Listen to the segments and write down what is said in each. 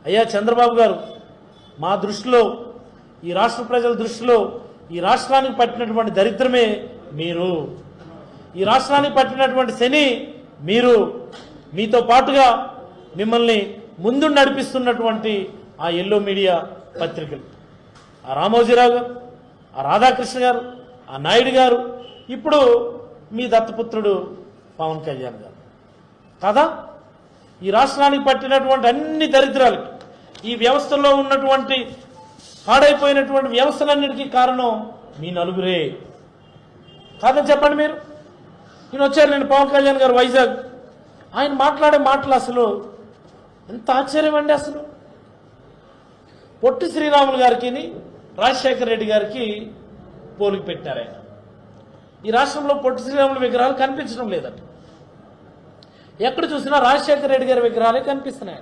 అయ్యా చంద్రబాబు గారు మా దృష్టిలో ఈ రాష్ట్ర ప్రజల దృష్టిలో ఈ రాష్ట్రానికి పట్టినటువంటి దరిద్రమే మీరు ఈ రాష్ట్రానికి పట్టినటువంటి శని మీరు మీతో పాటుగా మిమ్మల్ని ముందు నడిపిస్తున్నటువంటి ఆ ఎల్లో మీడియా పత్రికలు ఆ రామోజీరావు గారు ఆ రాధాకృష్ణ గారు ఆ నాయుడు గారు ఇప్పుడు మీ దత్తపుత్రుడు పవన్ కళ్యాణ్ గారు కాదా ఈ రాష్ట్రానికి పట్టినటువంటి అన్ని దరిద్రాలకి ఈ వ్యవస్థలో ఉన్నటువంటి పాడైపోయినటువంటి వ్యవస్థలన్నిటికీ కారణం మీ నలుగురే కాదని చెప్పండి మీరు నేను వచ్చారు నేను పవన్ కళ్యాణ్ గారు వైజాగ్ ఆయన మాట్లాడే మాటలు అసలు ఎంత ఆశ్చర్యం అండి అసలు పొట్టి శ్రీరాములు గారికి రాజశేఖర రెడ్డి గారికి పోలికి పెట్టారు ఆయన ఈ రాష్ట్రంలో పొట్టి శ్రీరాములు విగ్రహాలు కనిపించడం లేదట ఎక్కడ చూసినా రాజశేఖర రెడ్డి గారి విగ్రహాలే కనిపిస్తున్నాయి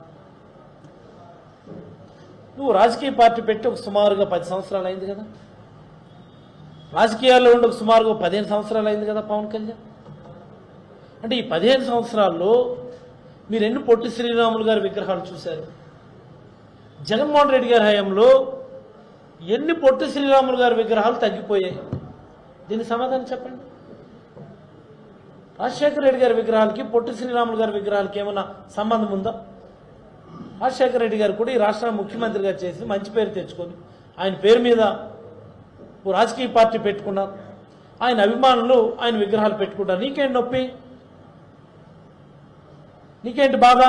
నువ్వు రాజకీయ పార్టీ పెట్టి ఒక సుమారుగా పది సంవత్సరాలు అయింది కదా రాజకీయాల్లో ఉండి ఒక సుమారుగా పదిహేను సంవత్సరాలు అయింది కదా పవన్ కళ్యాణ్ అంటే ఈ పదిహేను సంవత్సరాల్లో మీరు ఎన్ని పొట్టి శ్రీరాములు గారి విగ్రహాలు చూశారు జగన్మోహన్ రెడ్డి గారి హయాంలో ఎన్ని పొట్టి శ్రీరాములు గారి విగ్రహాలు తగ్గిపోయాయి దీనికి సమాధానం చెప్పండి రాజశేఖర రెడ్డి గారి విగ్రహాలకి పొట్టి శ్రీరాములు గారి విగ్రహాలకి ఏమైనా సంబంధం ఉందా రాజశేఖర రెడ్డి గారు కూడా ఈ రాష్ట్ర ముఖ్యమంత్రిగా చేసి మంచి పేరు తెచ్చుకొని ఆయన పేరు మీద ఓ రాజకీయ పార్టీ పెట్టుకున్నారు ఆయన అభిమానులు ఆయన విగ్రహాలు పెట్టుకుంటారు నీకేంటి నొప్పి నీకేంటి బాధ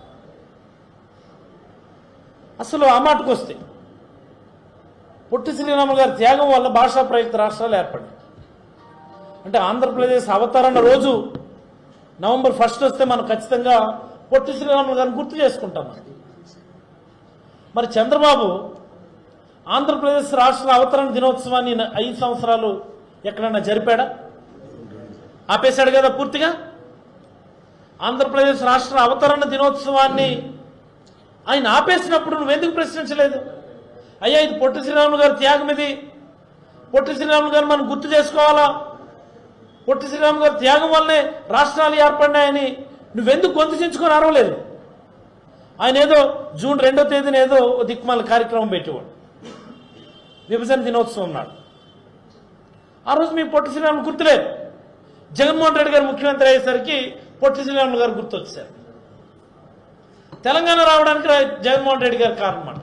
అసలు ఆ మాటకు వస్తే పొట్టి శ్రీరాములు గారి త్యాగం వల్ల భాషా ప్రయుక్త రాష్ట్రాలు ఏర్పడ్డాయి అంటే ఆంధ్రప్రదేశ్ అవతరణ రోజు నవంబర్ ఫస్ట్ వస్తే మనం ఖచ్చితంగా పొట్టి శ్రీరాములు గారిని గుర్తు చేసుకుంటాం మరి. మరి చంద్రబాబు ఆంధ్రప్రదేశ్ రాష్ట్ర అవతరణ దినోత్సవాన్ని న- ఐదు సంవత్సరాలు ఎక్కడన్నా జరిపాడా ఆపేశాడు కదా పూర్తిగా ఆంధ్రప్రదేశ్ రాష్ట్ర అవతరణ దినోత్సవాన్ని ఆయన ఆపేసినప్పుడు నువ్వెందుకు ప్రశ్నించలేదు అయ్యా ఇది పొట్టి శ్రీరాములు గారి త్యాగం ఇది పొట్టి శ్రీరాములు గారు మనం గుర్తు చేసుకోవాలా పొట్టి శ్రీరాములు గారి త్యాగం వల్లనే రాష్ట్రాలు ఏర్పడినాయని నువ్వెందుకు గొంతు చించుకొని అరవలేదు ఆయన ఏదో జూన్ రెండో తేదీన ఏదో ఓ దిక్మాల కార్యక్రమం పెట్టేవాడు విభజన దినోత్సవం నాడు ఆ రోజు మీ పొట్టి శ్రీరాములు గుర్తులేదు జగన్మోహన్ రెడ్డి గారు ముఖ్యమంత్రి అయ్యేసరికి పొట్టి శ్రీరాములు గారు గుర్తొచ్చారు తెలంగాణ రావడానికి రా- జగన్మోహన్ రెడ్డి గారు కారణం అన్నమాట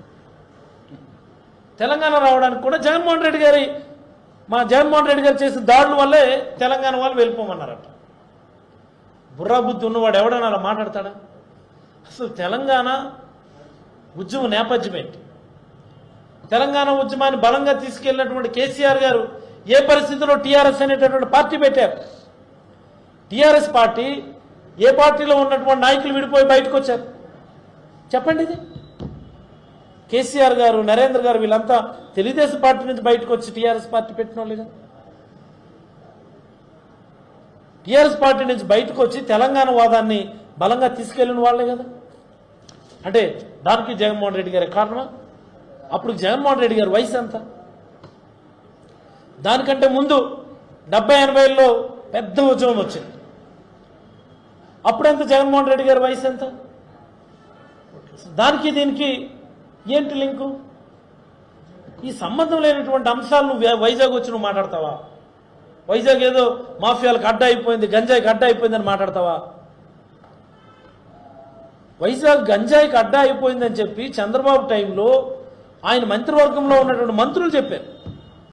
తెలంగాణ రావడానికి కూడా జగన్మోహన్ రెడ్డి గారి మా జగన్మోహన్ రెడ్డి గారు చేసిన దాడుల వల్లే తెలంగాణ వాళ్ళు వెళ్ళిపోమన్నారట బుర్రా బుద్ధి ఉన్నవాడు ఎవడన్నా అలా మాట్లాడతాడా అసలు తెలంగాణ ఉద్యమ నేపథ్యం ఏంటి తెలంగాణ ఉద్యమాన్ని బలంగా తీసుకెళ్లినటువంటి కేసీఆర్ గారు ఏ పరిస్థితిలో టీఆర్ఎస్ అనేటటువంటి పార్టీ పెట్టారు టీఆర్ఎస్ పార్టీ ఏ పార్టీలో ఉన్నటువంటి నాయకులు విడిపోయి బయటకు వచ్చారు చెప్పండి ఇది కేసీఆర్ గారు నరేంద్ర గారు వీళ్ళంతా తెలుగుదేశం పార్టీ నుంచి బయటకు వచ్చి టీఆర్ఎస్ పార్టీ పెట్టిన వాళ్ళే కదా టీఆర్ఎస్ పార్టీ నుంచి బయటకు వచ్చి తెలంగాణ వాదాన్ని బలంగా తీసుకెళ్లిన వాళ్ళే కదా అంటే దానికి జగన్మోహన్ రెడ్డి గారి కారణమా అప్పుడు జగన్మోహన్ రెడ్డి గారి వయసు ఎంత దానికంటే ముందు డెబ్బై ఎనభైలో పెద్ద ఉద్యమం వచ్చింది అప్పుడెంత జగన్మోహన్ రెడ్డి గారి వయసు ఎంత దానికి దీనికి ఏంటి లింకు ఈ సంబంధం లేనటువంటి అంశాలు నువ్వు వై- వైజాగ్ వచ్చి నువ్వు మాట్లాడతావా వైజాగ్ ఏదో మాఫియాలకు అడ్డ అయిపోయింది గంజాయికి అడ్డ అయిపోయిందని మాట్లాడతావా వైజాగ్ గంజాయికి అడ్డ అయిపోయిందని చెప్పి చంద్రబాబు టైంలో ఆయన మంత్రివర్గంలో ఉన్నటువంటి మంత్రులు చెప్పారు